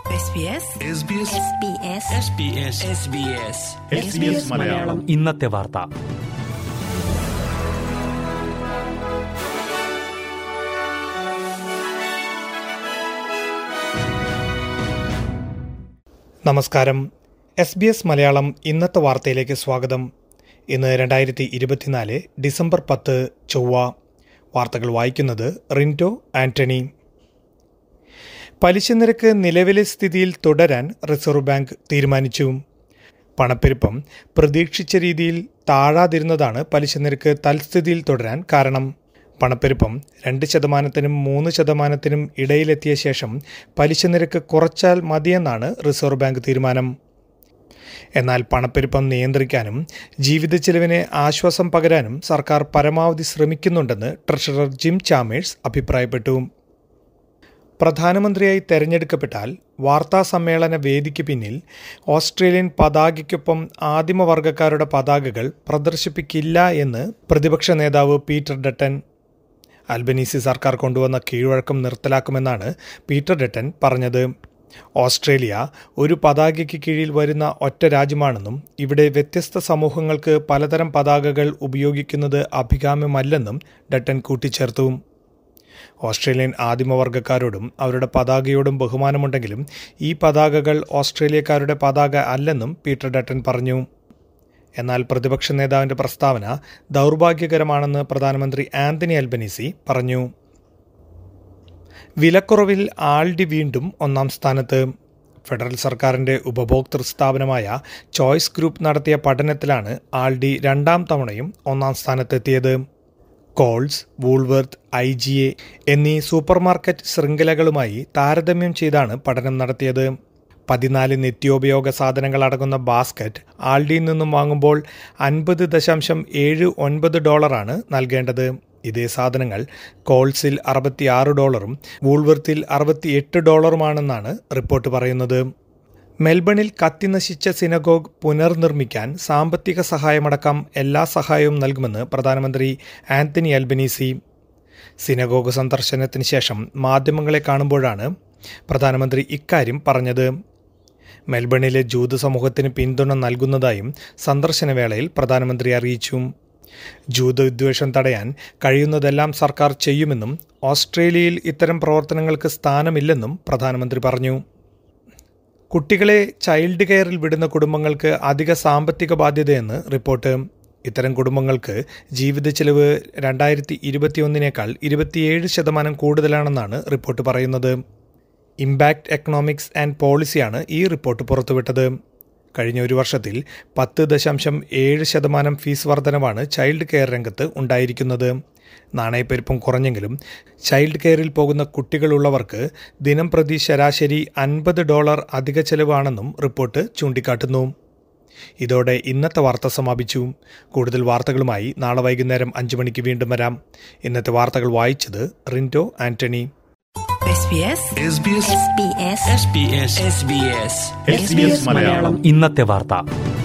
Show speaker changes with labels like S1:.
S1: മലയാളം
S2: ഇന്നത്തെ വാർത്ത
S3: നമസ്കാരം എസ് ബി എസ് മലയാളം ഇന്നത്തെ വാർത്തയിലേക്ക് സ്വാഗതം ഇന്ന് രണ്ടായിരത്തി ഇരുപത്തിനാല് ഡിസംബർ പത്ത് ചൊവ്വ വാർത്തകൾ വായിക്കുന്നത് റിൻറ്റോ ആന്റണി പലിശ നിരക്ക് നിലവിലെ സ്ഥിതിയിൽ തുടരാൻ റിസർവ് ബാങ്ക് തീരുമാനിച്ചു പണപ്പെരുപ്പം പ്രതീക്ഷിച്ച രീതിയിൽ താഴാതിരുന്നതാണ് പലിശ നിരക്ക് തൽസ്ഥിതിയിൽ തുടരാൻ കാരണം പണപ്പെരുപ്പം രണ്ട് ശതമാനത്തിനും മൂന്ന് ശതമാനത്തിനും ഇടയിലെത്തിയ ശേഷം പലിശ നിരക്ക് കുറച്ചാൽ മതിയെന്നാണ് റിസർവ് ബാങ്ക് തീരുമാനം എന്നാൽ പണപ്പെരുപ്പം നിയന്ത്രിക്കാനും ജീവിത ചെലവിന് ആശ്വാസം പകരാനും സർക്കാർ പരമാവധി ശ്രമിക്കുന്നുണ്ടെന്ന് ട്രഷറർ ജിം ചാമേഴ്സ് അഭിപ്രായപ്പെട്ടു പ്രധാനമന്ത്രിയായി തെരഞ്ഞെടുക്കപ്പെട്ടാൽ വാർത്താ സമ്മേളന വേദിക്ക് പിന്നിൽ ഓസ്ട്രേലിയൻ പതാകയ്ക്കൊപ്പം ആദിമവർഗക്കാരുടെ പതാകകൾ പ്രദർശിപ്പിക്കില്ല എന്ന് പ്രതിപക്ഷ നേതാവ് പീറ്റർ ഡട്ടൻ അൽബനീസി സർക്കാർ കൊണ്ടുവന്ന കീഴ്വഴക്കം നിർത്തലാക്കുമെന്നാണ് പീറ്റർ ഡട്ടൻ പറഞ്ഞത് ഓസ്ട്രേലിയ ഒരു പതാകയ്ക്ക് കീഴിൽ വരുന്ന ഒറ്റ രാജ്യമാണെന്നും ഇവിടെ വ്യത്യസ്ത സമൂഹങ്ങൾക്ക് പലതരം പതാകകൾ ഉപയോഗിക്കുന്നത് അഭികാമ്യമല്ലെന്നും ഡട്ടൻ കൂട്ടിച്ചേർത്തു ഓസ്ട്രേലിയൻ ആദിമവർഗക്കാരോടും അവരുടെ പതാകയോടും ബഹുമാനമുണ്ടെങ്കിലും ഈ പതാകകൾ ഓസ്ട്രേലിയക്കാരുടെ പതാക അല്ലെന്നും പീറ്റർ ഡട്ടൻ പറഞ്ഞു എന്നാൽ പ്രതിപക്ഷ നേതാവിന്റെ പ്രസ്താവന ദൗർഭാഗ്യകരമാണെന്ന് പ്രധാനമന്ത്രി ആന്റണി അൽബനീസി പറഞ്ഞു വിലക്കുറവിൽ ആൾഡി വീണ്ടും ഒന്നാം സ്ഥാനത്ത് ഫെഡറൽ സർക്കാരിന്റെ ഉപഭോക്തൃ സ്ഥാപനമായ ചോയ്സ് ഗ്രൂപ്പ് നടത്തിയ പഠനത്തിലാണ് ആൾഡി രണ്ടാം തവണയും ഒന്നാം സ്ഥാനത്തെത്തിയത് Coles Woolworth I G A എന്നീ സൂപ്പർമാർക്കറ്റ് ശൃംഖലകളുമായി താരതമ്യം ചെയ്താണ് പഠനം നടത്തിയത് പതിനാല് നിത്യോപയോഗ സാധനങ്ങൾ അടങ്ങുന്ന ബാസ്ക്കറ്റ് ആൾഡിയിൽ നിന്നും വാങ്ങുമ്പോൾ അൻപത് ദശാംശം ഏഴ് ഒൻപത് ഡോളറാണ് നൽകേണ്ടത് ഇതേ സാധനങ്ങൾ കോൾസിൽ അറുപത്തിയാറ് ഡോളറും വൂൾവർത്തിൽ അറുപത്തിയെട്ട് ഡോളറുമാണെന്നാണ് റിപ്പോർട്ട് പറയുന്നത് മെൽബണിൽ കത്തിനശിച്ച സിനഗോഗ് പുനർനിർമ്മിക്കാൻ സാമ്പത്തിക സഹായമടക്കം എല്ലാ സഹായവും നൽകുമെന്ന് പ്രധാനമന്ത്രി ആന്റണി അൽബനീസി സിനഗോഗ് സന്ദർശനത്തിന് ശേഷം മാധ്യമങ്ങളെ കാണുമ്പോഴാണ് പ്രധാനമന്ത്രി ഇക്കാര്യം പറഞ്ഞത് മെൽബണിലെ ജൂത സമൂഹത്തിന് പിന്തുണ നൽകുന്നതായും സന്ദർശനവേളയിൽ പ്രധാനമന്ത്രി അറിയിച്ചു ജൂത വിദ്വേഷം തടയാൻ കഴിയുന്നതെല്ലാം സർക്കാർ ചെയ്യുമെന്നും ഓസ്ട്രേലിയയിൽ ഇത്തരം പ്രവർത്തനങ്ങൾക്ക് സ്ഥാനമില്ലെന്നും പ്രധാനമന്ത്രി പറഞ്ഞു കുട്ടികളെ ചൈൽഡ് കെയറിൽ വിടുന്ന കുടുംബങ്ങൾക്ക് അധിക സാമ്പത്തിക ബാധ്യതയെന്ന് റിപ്പോർട്ട് ഇത്തരം കുടുംബങ്ങൾക്ക് ജീവിത ചെലവ് രണ്ടായിരത്തി ഇരുപത്തിയൊന്നിനേക്കാൾ ഇരുപത്തിയേഴ് ശതമാനം കൂടുതലാണെന്നാണ് റിപ്പോർട്ട് പറയുന്നത് ഇമ്പാക്ട് എക്കണോമിക്സ് ആൻഡ് പോളിസിയാണ് ഈ റിപ്പോർട്ട് പുറത്തുവിട്ടത് കഴിഞ്ഞ ഒരു വർഷത്തിൽ പത്ത് ദശാംശം ഏഴ് ശതമാനം ഫീസ് വർധനവാണ് ചൈൽഡ് കെയർ രംഗത്ത് ഉണ്ടായിരിക്കുന്നത് നാണയപ്പെരുപ്പം കുറഞ്ഞെങ്കിലും ചൈൽഡ് കെയറിൽ പോകുന്ന കുട്ടികളുള്ളവർക്ക് ദിനം പ്രതി ശരാശരി അൻപത് ഡോളർ അധിക ചെലവാണെന്നും റിപ്പോർട്ട് ചൂണ്ടിക്കാട്ടുന്നു ഇതോടെ ഇന്നത്തെ വാർത്ത സമാപിച്ചു കൂടുതൽ വാർത്തകളുമായി നാളെ വൈകുന്നേരം അഞ്ചു മണിക്ക് വീണ്ടും വരാം ഇന്നത്തെ വാർത്തകൾ വായിച്ചത് റിൻറ്റോ ആന്റണി
S1: മലയാളം
S2: ഇന്നത്തെ വാർത്ത